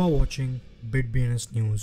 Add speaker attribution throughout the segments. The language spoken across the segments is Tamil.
Speaker 1: are watching BitBNS News.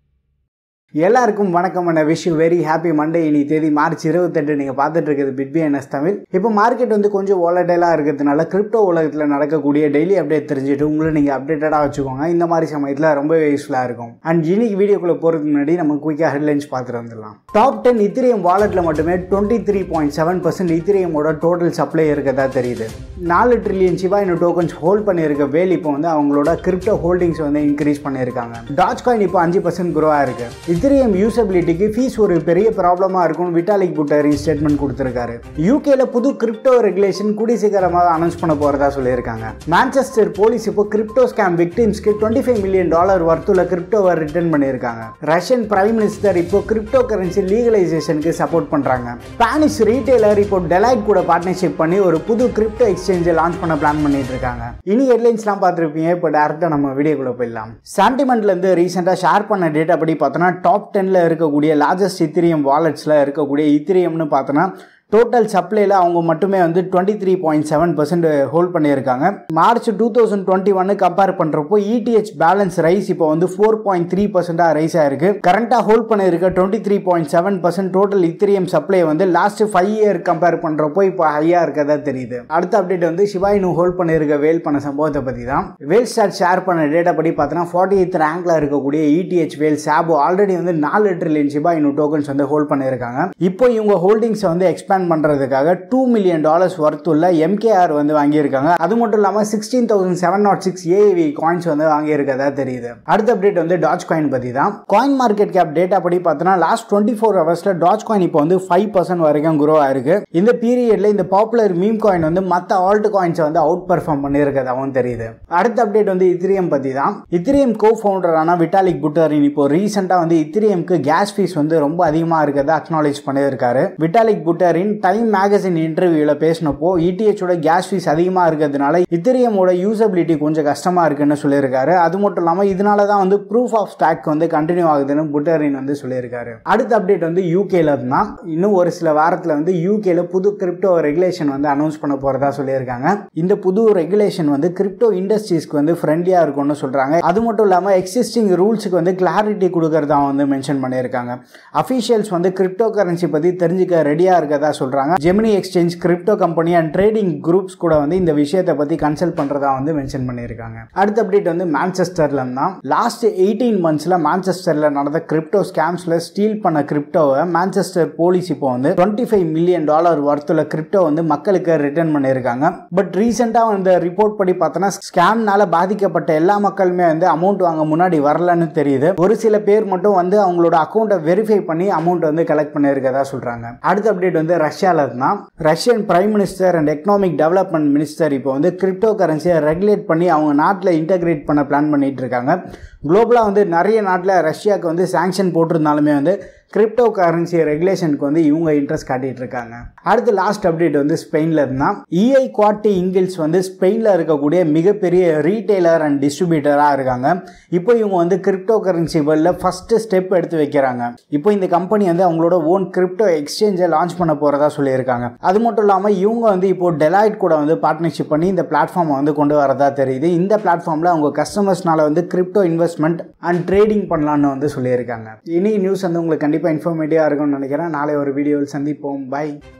Speaker 2: எல்லாருக்கும் வணக்கம் and wish very happy Monday இனி தேதி மார்ச் இருபத்தெட்டு நீங்கள் பார்த்துட்டு இருக்கிறது பிட்பிஎன்எஸ் தமிழ் இப்போ மார்க்கெட் வந்து கொஞ்சம் ஓலடைலாக இருக்கிறதுனால கிரிப்டோ உலகத்தில் நடக்கக்கூடிய டெய்லி அப்டேட் தெரிஞ்சுட்டு உங்களை நீங்கள் அப்டேட்டடாக வச்சுக்கோங்க இந்த மாதிரி சமயத்தில் ரொம்ப யூஸ்ஃபுல்லாக இருக்கும் அண்ட் இன்னைக்கு வீடியோக்குள்ளே போகிறதுக்கு முன்னாடி நம்ம குயிக்காக ஹெட்லைன்ஸ் பார்த்துட்டு வந்துடலாம் டாப் டென் இத்திரியம் வாலெட்டில் மட்டுமே twenty three point seven percent இத்திரியமோட டோட்டல் சப்ளை இருக்கதா தெரியுது நாலு ட்ரில்லியன் சிவா இன்னும் டோக்கன்ஸ் ஹோல்ட் பண்ணியிருக்க வேல் இப்போ வந்து அவங்களோட கிரிப்டோ ஹோல்டிங்ஸ் வந்து இன்க்ரீஸ் பண்ணியிருக்காங்க டாச் காயின் இப்போ அஞ்சு பர்சன்ட் க்ரோ ஆயிருக்கு இத்திரியம் யூசபிலிட்டிக்கு ஃபீஸ் ஒரு பெரிய ப்ராப்ளமாக இருக்கும்னு விட்டாலிக் புட்டரி ஸ்டேட்மெண்ட் கொடுத்துருக்காரு யூகேல புது கிரிப்டோ ரெகுலேஷன் கூடி சீக்கிரமாக அனௌன்ஸ் பண்ண போகிறதா சொல்லியிருக்காங்க மான்செஸ்டர் போலீஸ் இப்போ கிரிப்டோ ஸ்கேம் விக்டிம்ஸ்க்கு டுவெண்ட்டி ஃபைவ் மில்லியன் டாலர் வர்த்துள்ள கிரிப்டோவை ரிட்டர்ன் பண்ணியிருக்காங்க ரஷ்யன் பிரைம் மினிஸ்டர் இப்போ கிரிப்டோ கரன்சி லீகலைசேஷனுக்கு சப்போர்ட் பண்ணுறாங்க ஸ்பானிஷ் ரீட்டைலர் இப்போ டெலைட் கூட பார்ட்னர்ஷிப் பண்ணி ஒரு புது கிரிப்டோ எக்ஸ்சேஞ்சை லான்ச் பண்ண பிளான் பண்ணிட்டு இருக்காங்க இனி ஹெட்லைன்ஸ்லாம் பார்த்துருப்பீங்க இப்போ டேரெக்டாக நம்ம வீடியோக்குள்ளே போயிடலாம் சாண்டிமெண்ட்லேருந்து ரீசெண்டாக ஷேர் பண்ண டேட்டா படி பார்த்தோன்னா டாப் டென்னில் இருக்கக்கூடிய லார்ஜஸ்ட் இத்திரியம் வாலெட்ஸில் இருக்கக்கூடிய இத்திரியம்னு பார்த்தோன்னா டோட்டல் சப்ளையில் அவங்க மட்டுமே வந்து twenty three point seven percent hold பண்ணியிருக்காங்க மார்ச் டூ தௌசண்ட் டுவெண்ட்டி ஒன்னு கம்பேர் பண்ணுறப்போ இடிஹெச் பேலன்ஸ் ரைஸ் இப்போ வந்து ஃபோர் பாயிண்ட் த்ரீ பர்சன்டாக ரைஸ் ஆயிருக்கு கரண்ட்டாக ஹோல்ட் பண்ணியிருக்க twenty three point seven percent total Ethereum supply வந்து லாஸ்ட் ஃபைவ் இயர் கம்பேர் பண்ணுறப்போ இப்போ ஹையாக இருக்கதா தெரியுது அடுத்த அப்டேட் வந்து சிவாயினு ஹோல்ட் பண்ணியிருக்க வேல் பண்ண சம்பவத்தை பற்றி தான் வேல் ஸ்டார்ட் ஷேர் பண்ண டேட்டா படி பார்த்தோன்னா ஃபார்ட்டி எய்த் ரேங்க்ல இருக்கக்கூடிய இடிஹெச் வேல் சாபோ ஆல்ரெடி வந்து நாலு ட்ரில்லியன் சிவாயினு டோக்கன்ஸ் வந்து ஹோல்ட் பண்ணியிருக்காங்க இப்போ இவங்க ஹோல்டிங்ஸை வந்து எக்ஸ்பேண்ட் எக்ஸ்பேண்ட் பண்ணுறதுக்காக டூ மில்லியன் டாலர்ஸ் ஒர்த் உள்ள எம்கேஆர் வந்து வாங்கியிருக்காங்க அது மட்டும் இல்லாமல் sixteen thousand seven naught six AAVE coins வந்து வாங்கியிருக்கதா தெரியுது அடுத்த அப்டேட் வந்து டாச் காயின் பற்றி தான் காயின் மார்க்கெட் கேப் டேட்டா படி பார்த்தோன்னா லாஸ்ட் டுவெண்ட்டி ஃபோர் ஹவர்ஸில் டாச் காயின் இப்போ வந்து ஃபைவ் பர்சன்ட் வரைக்கும் குரோ ஆயிருக்கு இந்த பீரியட்ல இந்த பாப்புலர் மீம் காயின் வந்து மற்ற ஆல்ட் காயின்ஸை வந்து அவுட் பர்ஃபார்ம் பண்ணியிருக்கதாகவும் தெரியுது அடுத்த அப்டேட் வந்து இத்திரியம் பற்றி தான் இத்திரியம் கோ ஃபவுண்டரான விட்டாலிக் புட்டரின் இப்போ ரீசெண்டாக வந்து இத்திரியம்க்கு கேஸ் ஃபீஸ் வந்து ரொம்ப அதிகமாக இருக்கிறத அக்னாலேஜ் பண்ணியிருக்காரு விட்டாலிக் புட்டரின் டைம் மேகசின் இன்டர்வியூவில் பேசினப்போ இடிஹெச்சோட கேஸ் ஃபீஸ் அதிகமாக இருக்கிறதுனால இத்திரியமோட யூசபிலிட்டி கொஞ்சம் கஷ்டமாக இருக்குன்னு சொல்லியிருக்காரு அது மட்டும் இல்லாமல் இதனால தான் வந்து ப்ரூஃப் ஆஃப் ஸ்டாக் வந்து கண்டினியூ ஆகுதுன்னு புட்டரின் வந்து சொல்லியிருக்காரு அடுத்த அப்டேட் வந்து யூகேல தான் இன்னும் ஒரு சில வாரத்தில் வந்து யூகேல புது கிரிப்டோ ரெகுலேஷன் வந்து அனௌன்ஸ் பண்ண போகிறதா சொல்லியிருக்காங்க இந்த புது ரெகுலேஷன் வந்து கிரிப்டோ இண்டஸ்ட்ரீஸ்க்கு வந்து ஃப்ரெண்ட்லியாக இருக்கும்னு சொல்கிறாங்க அது மட்டும் இல்லாமல் எக்ஸிஸ்டிங் ரூல்ஸுக்கு வந்து கிளாரிட்டி கொடுக்கறதா வந்து மென்ஷன் பண்ணியிருக்காங்க அஃபீஷியல்ஸ் வந்து கிரிப்டோ கரன்சி பற்றி தெரிஞ்சுக்க ரெடியாக இருக்கதா சொல்கிறாங்க Gemini exchange crypto company and trading groups கூட வந்து இந்த விஷயத்தை பற்றி கன்சல்ட் பண்ணுறதா வந்து மென்ஷன் பண்ணியிருக்காங்க அடுத்த அப்டேட் வந்து மான்செஸ்டர்ல தான் லாஸ்ட் எயிட்டீன் மந்த்ஸில் மான்செஸ்டரில் நடந்த கிரிப்டோ ஸ்கேம்ஸில் ஸ்டீல் பண்ண கிரிப்டோவை மான்செஸ்டர் போலீஸ் இப்போ வந்து டுவெண்ட்டி ஃபைவ் மில்லியன் டாலர் ஒர்த்துள்ள கிரிப்டோ வந்து மக்களுக்கு ரிட்டர்ன் பண்ணியிருக்காங்க பட் ரீசெண்டாக வந்து ரிப்போர்ட் படி பார்த்தோன்னா ஸ்கேம்னால பாதிக்கப்பட்ட எல்லா மக்களுமே வந்து அமௌண்ட் வாங்க முன்னாடி வரலன்னு தெரியுது ஒரு சில பேர் மட்டும் வந்து அவங்களோட அக்கௌண்ட்டை வெரிஃபை பண்ணி அமௌண்ட் வந்து கலெக்ட் பண்ணியிருக்கதா சொல்கிறாங்க அடுத்த அப்டேட் வந்து ரஷ்யாவில் தான் Russian prime minister and economic development minister இப்போ வந்து கிரிப்டோ கரன்சியை ரெகுலேட் பண்ணி அவங்க நாட்டில் இன்டகிரேட் பண்ண பிளான் பண்ணிட்டு இருக்காங்க குளோபலாக வந்து நிறைய நாட்டில் ரஷ்யாவுக்கு வந்து சாங்ஷன் போட்டிருந்தாலுமே வந்து கிரிப்டோ கரன்சி ரெகுலேஷனுக்கு வந்து இவங்க இன்ட்ரெஸ்ட் காட்டிட்டு இருக்காங்க அடுத்து லாஸ்ட் அப்டேட் வந்து ஸ்பெயினில் இருந்தால் இஐ குவாட்டி இங்கில்ஸ் வந்து ஸ்பெயினில் இருக்கக்கூடிய மிகப்பெரிய ரீட்டைலர் அண்ட் டிஸ்ட்ரிபியூட்டராக இருக்காங்க இப்போ இவங்க வந்து கிரிப்டோ கரன்சி வேர்ல்டில் ஃபஸ்ட்டு ஸ்டெப் எடுத்து வைக்கிறாங்க இப்போ இந்த கம்பெனி வந்து அவங்களோட ஓன் கிரிப்டோ எக்ஸ்சேஞ்சை லான்ச் பண்ண போகிறதா சொல்லியிருக்காங்க அது மட்டும் இல்லாமல் இவங்க வந்து இப்போ டெலாய்ட் கூட வந்து பார்ட்னர்ஷிப் பண்ணி இந்த பிளாட்ஃபார்மை வந்து கொண்டு வரதா தெரியுது இந்த பிளாட்ஃபார்மில் அவங்க கஸ்டமர்ஸ்னால வந்து கிரிப்டோ இன்வெஸ்ட்மெண்ட் அண்ட் ட்ரேடிங் பண்ணலான்னு வந்து சொல்லியிருக்காங்க இனி நியூஸ் வந்து உங்களுக்கு கண்டிப்பாக இன்ஃபர்மேட்டிவாக இருக்கும்னு நினைக்கிறேன் நாளை ஒரு வீடியோவில் சந்திப்போம் பை